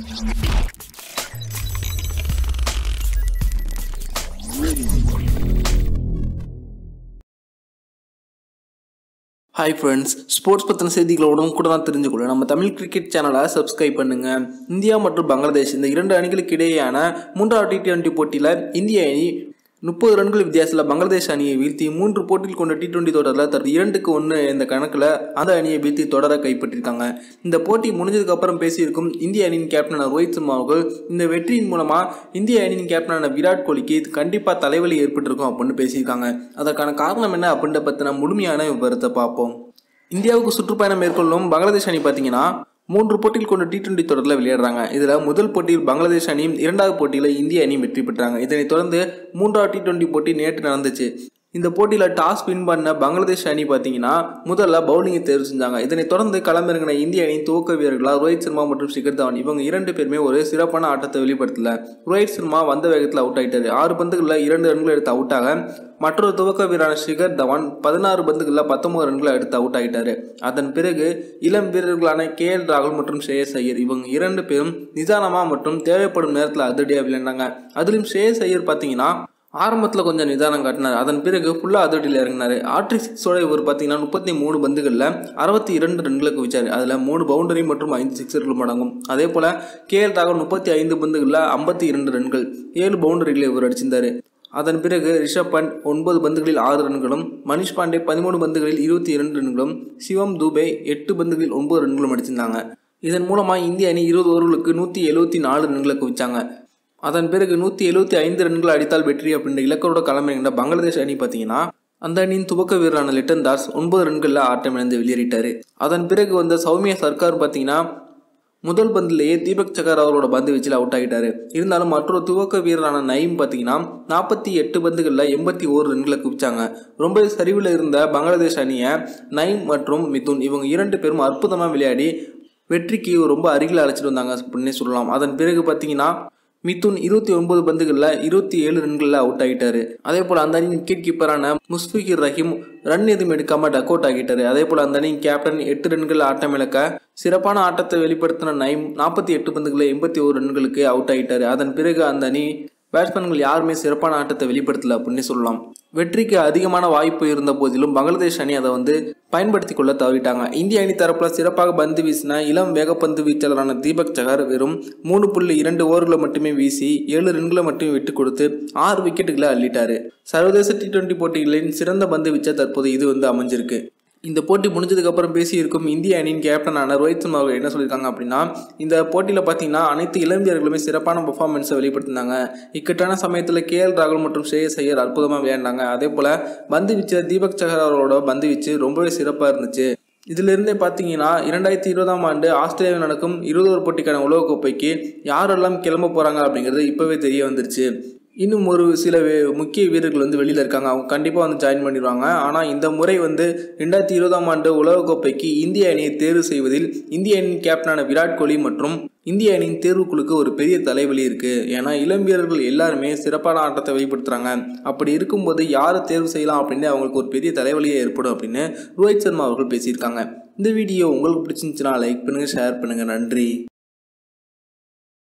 hi friends sports பற்றின செய்திகளை உடனுக்குடன் தெரிஞ்சுக்கொள்ள நம்ம தமிழ் கிரிக்கெட் சேனலை சப்ஸ்கிரைப் பண்ணுங்க இந்தியா மற்றும் பங்களாதேஷ் இந்த இரண்டு அணிகளுக்கு இடையேயான மூன்றாவது டி டுவெண்ட்டி போட்டியில் இந்திய அணி முப்பது ரன்கள் வித்தியாசத்தில் பங்களாதேஷ் அணியை வீழ்த்தி மூன்று போட்டியில் கொண்ட டி டுவெண்ட்டி தொடரில் தற்போது இரண்டுக்கு ஒன்று இந்த கணக்கில் அந்த அணியை வீழ்த்தி தொடர கைப்பற்றிருக்காங்க இந்த போட்டி முடிஞ்சதுக்கு அப்புறம் பேசியிருக்கும் இந்திய அணியின் கேப்டனான ரோஹித் சர்மா அவர்கள் இந்த வெற்றியின் மூலமாக இந்திய அணியின் கேப்டனான விராட் கோலிக்கு கண்டிப்பாக தலைவலி ஏற்பட்டிருக்கும் அப்படின்னு பேசியிருக்காங்க அதற்கான காரணம் என்ன அப்படின்ற பற்றின முழுமையான விவரத்தை பார்ப்போம் இந்தியாவுக்கு சுற்றுப்பயணம் மேற்கொள்ளும் பங்களாதேஷ் அணி பார்த்தீங்கன்னா மூன்று போட்டியில் கொண்ட டி டுவெண்ட்டி தொடரில் விளையாடுறாங்க இதில் முதல் போட்டியில் பங்களாதேஷ் அணியும் இரண்டாவது போட்டியில் இந்திய அணியும் வெற்றி பெற்றாங்க இதனைத் தொடர்ந்து மூன்றாவது டி டுவெண்ட்டி போட்டி நேற்று நடந்துச்சு இந்த போட்டியில் டாஸ் வின் பண்ண பங்களாதேஷ் அணி பார்த்தீங்கன்னா முதல்ல பவுலிங்கை தேர்வு செஞ்சாங்க இதனைத் தொடர்ந்து களமிறங்கின இந்திய அணி துவக்க வீரர்களாக ரோஹித் சர்மா மற்றும் சிகர் தவான் இவங்க இரண்டு பேருமே ஒரு சிறப்பான ஆட்டத்தை வெளிப்படுத்தல ரோஹித் சர்மா வந்த வேகத்தில் அவுட் ஆயிட்டாரு ஆறு பந்துகளில் இரண்டு ரன்கள் எடுத்து அவுட் ஆக மற்றொரு துவக்க வீரரான ஷிகர் தவான் பதினாறு பந்துகளில் பத்தொன்பது ரன்களை எடுத்து அவுட் ஆகிட்டாரு அதன் பிறகு இளம் வீரர்களான கே எல் ராகுல் மற்றும் ஷேயஸ் ஐயர் இவங்க இரண்டு பேரும் நிதானமா மற்றும் தேவைப்படும் நேரத்தில் அதிரடியாக விளையாண்டாங்க அதிலும் ஷேயஸ் ஐயர் பார்த்தீங்கன்னா ஆரம்பத்தில் கொஞ்சம் நிதானம் காட்டினார் அதன் பிறகு ஃபுல்லாக அதிரடியில் இறங்கினார் ஆட்ரிக் சிக்ஸோட இவர் பார்த்தீங்கன்னா முப்பத்தி மூணு பந்துகளில் அறுபத்தி இரண்டு ரன்களுக்கு வச்சார் அதில் மூணு பவுண்டரி மற்றும் ஐந்து சிக்ஸர்களும் அடங்கும் அதே போல் கே எல் ராகுல் முப்பத்தி ஐந்து பந்துகளில் ஐம்பத்தி இரண்டு ரன்கள் ஏழு பவுண்டரிகளை இவர் அடிச்சிருந்தார் அதன் பிறகு ரிஷப் பண்ட் ஒன்பது பந்துகளில் ஆறு ரன்களும் மணிஷ் பாண்டே பதிமூணு பந்துகளில் இருபத்தி இரண்டு ரன்களும் சிவம் தூபே எட்டு பந்துகளில் ஒன்பது ரன்களும் அடிச்சிருந்தாங்க இதன் மூலமாக இந்திய அணி இருபது ஓவர்களுக்கு நூற்றி எழுபத்தி நாலு ரன்களுக்கு வச்சாங்க அதன் பிறகு நூற்றி எழுபத்தி ஐந்து ரன்கள் அடித்தால் வெற்றி அப்படின்ற இலக்கோட களமிறங்கின பங்களாதேஷ் அணி பார்த்தீங்கன்னா அந்த அணியின் துவக்க வீரரான லிட்டன் தாஸ் ஒன்பது ரன்களில் ஆட்டமிழந்து வெளியேறிட்டார் அதன் பிறகு வந்த சௌமியா சர்க்கார் பார்த்தீங்கன்னா முதல் பந்திலேயே தீபக் சகர் அவரோட பந்து வீச்சில் அவுட் ஆகிட்டாரு இருந்தாலும் மற்றொரு துவக்க வீரரான நயீம் பார்த்தீங்கன்னா நாற்பத்தி எட்டு பந்துகளில் எண்பத்தி ஓரு ரன்களை குவிச்சாங்க ரொம்ப சரிவில் இருந்த பங்களாதேஷ் அணியை நயீம் மற்றும் மிதுன் இவங்க இரண்டு பேரும் அற்புதமாக விளையாடி வெற்றிக்கு ரொம்ப அருகில் அழைச்சிட்டு வந்தாங்க அப்படின்னே சொல்லலாம் அதன் பிறகு பார்த்தீங்கன்னா மிதுன் இருபத்தி ஒன்பது பந்துகளில் இருபத்தி ஏழு ரன்களில் அவுட் ஆகிட்டாரு அதே போல் அந்த அணியின் விக்கெட் கீப்பரான முஸ்பிகிர் ரஹீம் ரன் எதுவும் எடுக்காம டக் அவுட் ஆகிட்டாரு அதே போல் அந்த அணியின் கேப்டன் எட்டு ரன்கள் ஆட்டம் இழக்க சிறப்பான ஆட்டத்தை வெளிப்படுத்தின நைம் நாற்பத்தி எட்டு பந்துகளில் எண்பத்தி ஒரு ரன்களுக்கு அவுட் ஆகிட்டாரு அதன் பிறகு அந்த அணி பேட்ஸ்மேன்கள் யாருமே சிறப்பான ஆட்டத்தை வெளிப்படுத்தல அப்படின்னு சொல்லலாம் வெற்றிக்கு அதிகமான வாய்ப்பு இருந்த போதிலும் பங்களாதேஷ் அணி அதை வந்து பயன்படுத்தி கொள்ள தவறிட்டாங்க இந்திய அணி தரப்பில் சிறப்பாக பந்து வீசின இளம் வேகப்பந்து வீச்சாளரான தீபக் சகர் வெறும் மூணு புள்ளி இரண்டு ஓவர்களை மட்டுமே வீசி ஏழு ரன்களை மட்டுமே விட்டு கொடுத்து ஆறு விக்கெட்டுகளை அள்ளிட்டாரு சர்வதேச டி டுவெண்ட்டி போட்டிகளின் சிறந்த பந்து வீச்சா தற்போது இது வந்து அமைஞ்சிருக்கு இந்த போட்டி முடிஞ்சதுக்கு அப்புறம் பேசியிருக்கும் இந்திய அணியின் கேப்டனான ரோஹித் சர்மா அவர்கள் என்ன சொல்லியிருக்காங்க அப்படின்னா இந்த போட்டியில் பார்த்தீங்கன்னா அனைத்து இளம்பியர்களுமே சிறப்பான பெர்ஃபார்மன்ஸை வெளிப்படுத்தினாங்க இக்கட்டான சமயத்தில் கே எல் ராகுல் மற்றும் ஸ்ரேயஸ் ஐயர் அற்புதமாக விளையாண்டாங்க அதே போல் பந்து வீச்சு தீபக் சஹர் அவரோட பந்து வீச்சு ரொம்பவே சிறப்பாக இருந்துச்சு இதிலிருந்தே பார்த்தீங்கன்னா இரண்டாயிரத்தி இருபதாம் ஆண்டு ஆஸ்திரேலியாவில் நடக்கும் இருபது ஒரு போட்டிக்கான உலகக்கோப்பைக்கு யாரெல்லாம் கிளம்ப போகிறாங்க அப்படிங்கிறது இப்போவே தெரிய வந்துருச்சு இன்னும் ஒரு சில முக்கிய வீரர்கள் வந்து வெளியில் இருக்காங்க அவங்க கண்டிப்பாக வந்து ஜாயின் பண்ணிடுவாங்க ஆனால் இந்த முறை வந்து ரெண்டாயிரத்தி இருபதாம் ஆண்டு உலகக்கோப்பைக்கு இந்திய அணியை தேர்வு செய்வதில் இந்திய அணியின் கேப்டனான விராட் கோலி மற்றும் இந்திய அணியின் தேர்வுக்குழுக்கு ஒரு பெரிய தலைவலி இருக்குது ஏன்னா இளம் வீரர்கள் எல்லாருமே சிறப்பான ஆட்டத்தை வெளிப்படுத்துகிறாங்க அப்படி இருக்கும்போது யாரை தேர்வு செய்யலாம் அப்படின்னு அவங்களுக்கு ஒரு பெரிய தலைவலியே ஏற்படும் அப்படின்னு ரோஹித் சர்மா அவர்கள் பேசியிருக்காங்க இந்த வீடியோ உங்களுக்கு பிடிச்சிருந்துச்சுன்னா லைக் பண்ணுங்கள் ஷேர் பண்ணுங்கள் நன்றி